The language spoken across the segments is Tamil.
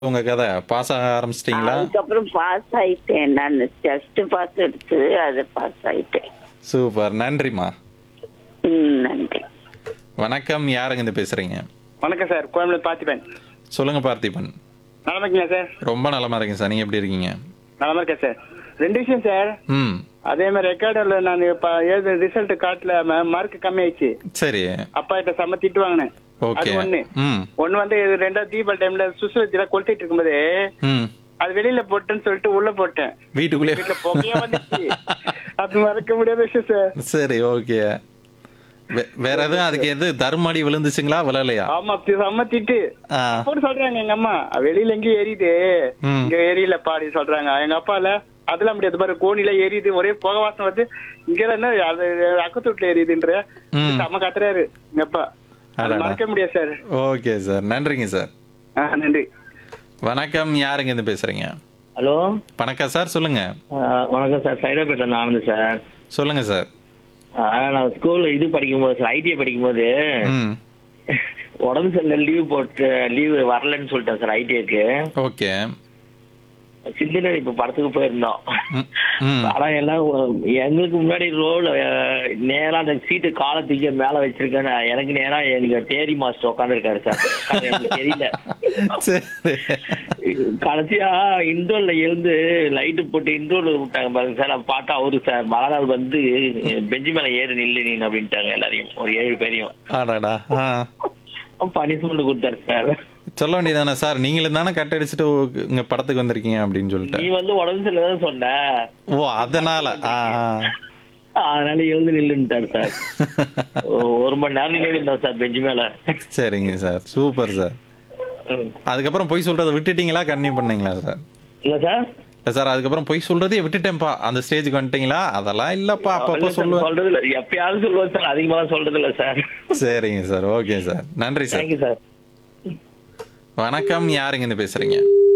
உங்க கதை பாஸ் ஆக ஆரம்பிச்சிட்டீங்களா அதுக்கப்புறம் பாஸ் ஆயிட்டேன் நான் ஜஸ்ட் பாஸ் எடுத்து அது பாஸ் ஆயிட்டேன் சூப்பர் நன்றிம்மா ம் நன்றி வணக்கம் யாருங்க இந்த பேசுறீங்க வணக்கம் சார் கோயம்புத்தூர் பார்த்திபன் சொல்லுங்க பார்த்திபன் நலமா இருக்கீங்களா சார் ரொம்ப நலமா இருக்கேன் சார் நீங்க எப்படி இருக்கீங்க நலமா இருக்கேன் சார் ரெண்டு விஷயம் சார் ம் அதே மாதிரி ரெக்கார்டில் நான் இப்போ எழுத ரிசல்ட் காட்டல மார்க் கம்மி ஆயிடுச்சு சரி அப்பா கிட்ட செம்ம திட்டு வாங்கினேன் அது ஓகே ஒண்ணு ம் ஒண்ணு வந்து இது ரெண்டாவது தீபாவளி டைம்ல சுசுவத்தில கொளுத்திட்டு இருக்கும்போது ம் அது வெளியில போட்டேன்னு சொல்லிட்டு உள்ள போட்டேன் வீட்டுக்குள்ளே வீட்டுல புகையா வந்துச்சு அது மறக்க முடியாத விஷயம் சார் சரி ஓகே வேற எதுவும் அதுக்கு எது தருமாடி விழுந்துச்சுங்களா விழலையா ஆமா தி- செம்ம திட்டு ஆ போட்டு சொல்றாங்க எங்க அம்மா வெளியில எங்கேயும் எரியுது ம். இங்க எரியல பாடி சொல்றாங்க எங்க அப்பால அதெல்லாம் முடியாது பாரு கோணில எரியுது ஒரே புகை வாசம் வந்து இங்க என்ன அது அக்கத்து வீட்டுல எரியுதுன்ற ம். செம்ம கத்துறாரு எங்க அப்பா அது அடடா. மறக்க முடியாது சார் ஓகே சார் நன்றிங்க சார் ஆ, நன்றி வணக்கம் யாருங்க இருந்து பேசுறீங்க ஹலோ வணக்கம் சார் சொல்லுங்க ஆஹ் வணக்கம் சார் சைதாப்பேட்டில் நான் ஆனந்த் சார் சொல்லுங்க சார் ஆஹ் நான் ஸ்கூல்ல இது படிக்கும்போது சார் ஐடிஐ படிக்கும்போது ம் உடம்பு சரியில்லை லீவ் போட்டு லீவ் வரலன்னு சொல்லிட்டேன் சார் ஐடிஐக்கு ஓகே சிந்தனை இப்ப படத்துக்கு போயிருந்தோம் ம், ம் ஆனா எல்லாம் ஒ- எங்களுக்கு முன்னாடி ரோடு நேரா அந்த சீட்டு காலை தூக்கி மேல வச்சிருக்கேன் எனக்கு நேரா எனக்கு தேரி மாஸ்டர் உட்காந்துருக்காரு சார் அது எனக்கு தெரியல சரி கடைசியா இண்டோர்ல எழுந்து லைட்டு போட்டு இண்டோர்ல விட்டாங்க பாருங்க சார் நான் பார்த்தா அவரு சார் மறுநாள் வந்து பெஞ்சு மேல ஏறு நில்லு நீ அப்படின்ட்டாங்க எல்லாரையும் ஒரு ஏழு பேரையும் ஆடாடா ஆ பனிஷ்மெண்ட் கொடுத்தாரு சார் சொல்ல வேண்டியதானே சார் நீங்களும் தானே கட் அடிச்சுட்டு இங்க படத்துக்கு வந்திருக்கீங்க அப்படின்னு சொல்லிட்டு நீ வந்து உடம்பு சரியில்லைன்னு சொன்ன ஓ அதனால ஆ ஆ. அதனால எழுந்து நில்லுன்ட்டாரு சார் ஒரு மணி நேரம் நின்று இருந்தோம் சார் பெஞ்சு மேல சரிங்க சார் சூப்பர் சார் ம். அதுக்கப்புறம் பொய் சொல்றதை விட்டுட்டீங்களா கன்னியூ பண்ணீங்களா சார் இல்ல சார் இல்ல சார் அதுக்கப்புறம் பொய் சொல்றதே விட்டுட்டேன்ப்பா அந்த ஸ்டேஜுக்கு வந்துட்டீங்களா அதெல்லாம் இல்லப்பா அப்பப்போ இல்ல சார், சொல்லுவேன் சொல்றது இல்ல எப்பயாவது சொல்லுவேன் சார் அதிகமா சொல்றது இல்ல சார் சரிங்க சார் ஓகே சார் நன்றி சார் தேங்க்யூ சார் வணக்கம் யாருங்க இருந்து பேசுறீங்க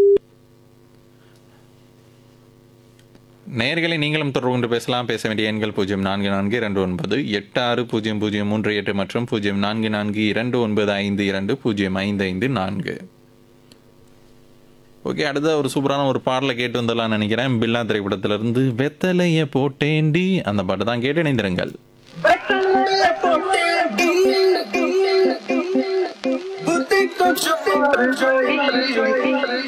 நேர்களை நீங்களும் தொடர்பு கொண்டு பேசலாம் பேச வேண்டிய எண்கள் பூஜ்ஜியம் நான்கு நான்கு இரண்டு ஒன்பது எட்டு ஆறு பூஜ்ஜியம் பூஜ்ஜியம் மூன்று எட்டு மற்றும் பூஜ்ஜியம் நான்கு நான்கு இரண்டு ஒன்பது ஐந்து இரண்டு பூஜ்ஜியம் ஐந்து ஐந்து நான்கு ஓகே அடுத்த ஒரு சூப்பரான ஒரு பாடலை கேட்டு வந்துடலாம்னு நினைக்கிறேன் பில்லா திரைப்படத்திலிருந்து வெத்தலைய போட்டேண்டி அந்த பாட்டு தான் கேட்டு இணைந்திருங்கள் புத்தி கொஞ்சம்